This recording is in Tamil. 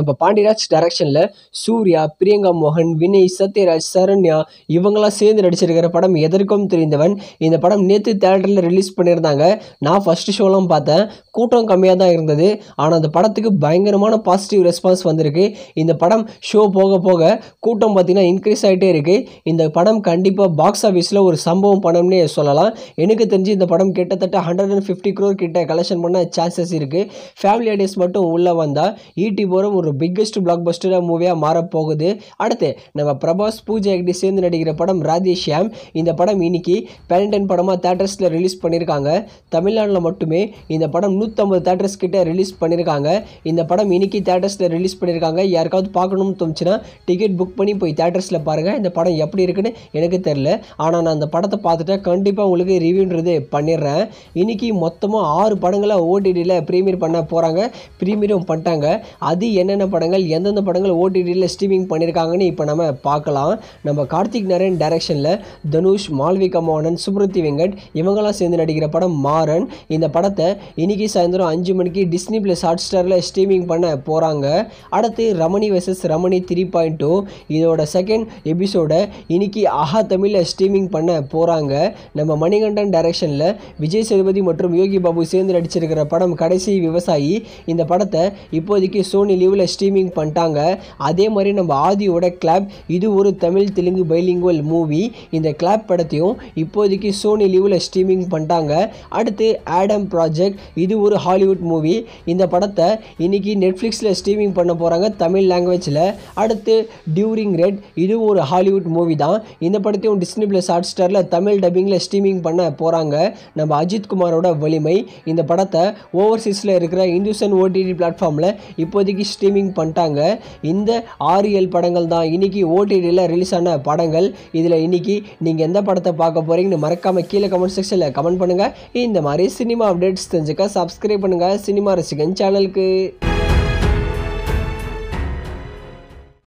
நம்ம பாண்டியராஜ் டைரக்ஷனில் சூர்யா பிரியங்கா மோகன் வினய் சத்யராஜ் சரண்யா இவங்கெல்லாம் சேர்ந்து நடிச்சிருக்கிற படம் எதற்கும் தெரிந்தவன் இந்த படம் நேற்று தேட்டரில் ரிலீஸ் பண்ணியிருந்தாங்க நான் ஃபஸ்ட்டு ஷோலாம் பார்த்தேன் கூட்டம் கம்மியாக தான் இருந்தது ஆனால் அந்த படத்துக்கு பயங்கரமான பாசிட்டிவ் ரெஸ்பான்ஸ் வந்திருக்கு இந்த படம் ஷோ போக போக கூட்டம் பார்த்திங்கன்னா இன்க்ரீஸ் ஆகிட்டே இருக்குது இந்த படம் கண்டிப்பாக பாக்ஸ் ஆஃபீஸில் ஒரு சம்பவம் படம்னே சொல்லலாம் எனக்கு தெரிஞ்சு இந்த படம் கிட்டத்தட்ட ஹண்ட்ரட் அண்ட் ஃபிஃப்டி க்ரோர் கிட்ட கலெக்ஷன் பண்ண சான்சஸ் இருக்குது ஃபேமிலி ஆடியன்ஸ் மட்டும் உள்ளே வந்தால் ஈட்டி போகிற ஒரு பிக்கெஸ்ட் பிளாக் பஸ்டர் மூவியாக மாறப்போகுது அடுத்து நம்ம பிரபாஸ் பூஜா ஹெக்டே சேர்ந்து நடிக்கிற படம் ராதேஷ்யாம் இந்த படம் இன்னைக்கு பேலண்டைன் படமாக தேட்டர்ஸில் ரிலீஸ் பண்ணியிருக்காங்க தமிழ்நாட்டில் மட்டுமே இந்த படம் நூற்றம்பது தேட்டர்ஸ் கிட்ட ரிலீஸ் பண்ணியிருக்காங்க இந்த படம் இன்னைக்கு தேட்டர்ஸில் ரிலீஸ் பண்ணியிருக்காங்க யாருக்காவது பார்க்கணும்னு தோணுச்சுன்னா டிக்கெட் புக் பண்ணி போய் தேட்டர்ஸில் பாருங்கள் இந்த படம் எப்படி இருக்குன்னு எனக்கு தெரில ஆனால் நான் அந்த படத்தை பார்த்துட்டா கண்டிப்பாக உங்களுக்கு ரிவ்யூன்றது பண்ணிடுறேன் இன்னைக்கு மொத்தமாக ஆறு படங்களை ஓடிடியில் ப்ரீமியர் பண்ண போகிறாங்க ப்ரீமியரும் பண்ணிட்டாங்க அது என்னென்ன படங்கள் எந்தெந்த படங்கள் ஓடிடியில் ஸ்ட்ரீமிங் பண்ணியிருக்காங்கன்னு இப்போ நம்ம பார்க்கலாம் நம்ம கார்த்திக் நரேன் டைரக்ஷனில் தனுஷ் மால்விகா மோகனன் சுப்ருத்தி வெங்கட் இவங்கெல்லாம் சேர்ந்து நடிக்கிற படம் மாறன் இந்த படத்தை இன்னைக்கு சாயந்தரம் அஞ்சு மணிக்கு டிஸ்னி ப்ளஸ் ஹாட் ஸ்டாரில் ஸ்ட்ரீமிங் பண்ண போகிறாங்க அடுத்து Ramani versus Ramani three point two இதோட செகண்ட் எபிசோடை இன்னைக்கு ஆஹா தமிழில் ஸ்ட்ரீமிங் பண்ண போகிறாங்க நம்ம மணிகண்டன் டைரக்ஷனில் விஜய் சேதுபதி மற்றும் யோகி பாபு சேர்ந்து நடிச்சிருக்கிற படம் கடைசி விவசாயி இந்த படத்தை இப்போதைக்கு சோனி லீவில் ஸ்ட்ரீமிங் பண்ணிட்டாங்க அதே மாதிரி நம்ம ஆதியோட கிளாப் இது ஒரு தமிழ் தெலுங்கு பைலிங்குவல் மூவி இந்த கிளாப் படத்தையும் இப்போதைக்கு சோனி லீவில் ஸ்ட்ரீமிங் பண்ணிட்டாங்க அடுத்து ஆடம் ப்ராஜெக்ட் இது ஒரு ஹாலிவுட் மூவி இந்த படத்தை இன்னைக்கு நெட்ஃப்ளிக்ஸில் ஸ்ட்ரீமிங் பண்ண போகிறாங்க தமிழ் லாங்குவேஜில் அடுத்து டியூரிங் ரெட் இது ஒரு ஹாலிவுட் மூவி தான் இந்த படத்தையும் டிஸ்னி ப்ளஸ் ஹாட் ஸ்டாரில் தமிழ் டப்பிங்கில் ஸ்ட்ரீமிங் பண்ண போகிறாங்க நம்ம அஜித் குமாரோட வலிமை இந்த படத்தை ஓவர்சீஸில் இருக்கிற இந்துசன் ஓடிடி பிளாட்ஃபார்மில் இப்போதைக்கு ஸ்ட்ரீமிங் பண்ணிட்டாங்க இந்த ஆறு ஏழு படங்கள் தான் இன்னைக்கு ஓடிடியில் ரிலீஸ் ஆன படங்கள் இதில் இன்னைக்கு நீங்கள் எந்த படத்தை பார்க்க போகிறீங்கன்னு மறக்காமல் கீழே கமெண்ட் செக்ஷனில் கமெண்ட் பண்ணுங்கள் இந்த மாதிரி சினிமா அப்டேட்ஸ் தெரிஞ்சுக்க சப்ஸ்கிரைப் பண்ணுங்கள் சினிமா ரசிகன் சேனலுக்கு